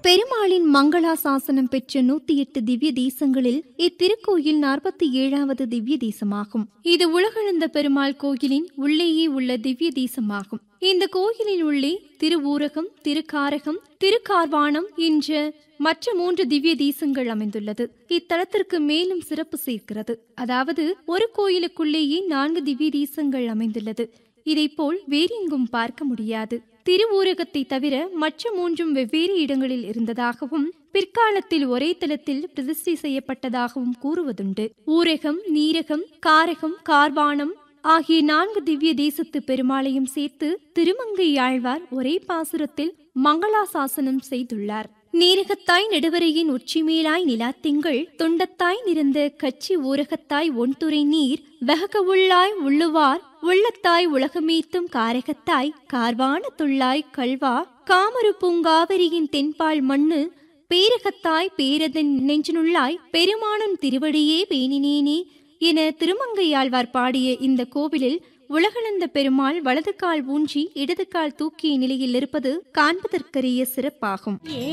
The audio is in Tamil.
பெருமாளின் மங்களாசாசனம் பெற்ற நூத்தி எட்டு திவ்ய தேசங்களில் இத்திருக்கோயில் நாற்பத்தி ஏழாவது திவ்ய தேசமாகும் இது உலகளந்த பெருமாள் கோயிலின் உள்ளேயே உள்ள திவ்ய தேசமாகும் இந்த கோயிலின் உள்ளே திருவூரகம் திருக்காரகம் திருக்கார்வானம் என்ற மற்ற மூன்று திவ்ய தேசங்கள் அமைந்துள்ளது இத்தலத்திற்கு மேலும் சிறப்பு சேர்க்கிறது அதாவது ஒரு கோயிலுக்குள்ளேயே நான்கு திவ்ய தேசங்கள் அமைந்துள்ளது இதைப்போல் வேறெங்கும் பார்க்க முடியாது திருவூரகத்தை தவிர மற்ற மூன்றும் வெவ்வேறு இடங்களில் இருந்ததாகவும் பிற்காலத்தில் ஒரே தலத்தில் பிரதிஷ்டை செய்யப்பட்டதாகவும் கூறுவதுண்டு ஊரகம் நீரகம் காரகம் கார்வானம் ஆகிய நான்கு திவ்ய தேசத்து பெருமாளையும் சேர்த்து திருமங்கை ஆழ்வார் ஒரே பாசுரத்தில் மங்களாசாசனம் செய்துள்ளார் நீரகத்தாய் நெடுவரையின் உச்சிமேலாய் நிலாத்திங்கள் தொண்டத்தாய் நிறந்த கச்சி ஊரகத்தாய் ஒன்துறை நீர் வெகக உள்ளாய் உள்ளுவார் உள்ளத்தாய் உலகமேத்தும் காரகத்தாய் கார்வான துள்ளாய் கல்வா காமரு பூங்காவரியின் தென்பால் மண்ணு பேரகத்தாய் பேரதன் நெஞ்சினுள்ளாய் பெருமானும் திருவடியே பேணினேனே என திருமங்கையாழ்வார் பாடிய இந்த கோவிலில் உலகளந்த பெருமாள் வலது கால் ஊன்றி இடது கால் தூக்கிய நிலையில் இருப்பது காண்பதற்கரிய சிறப்பாகும்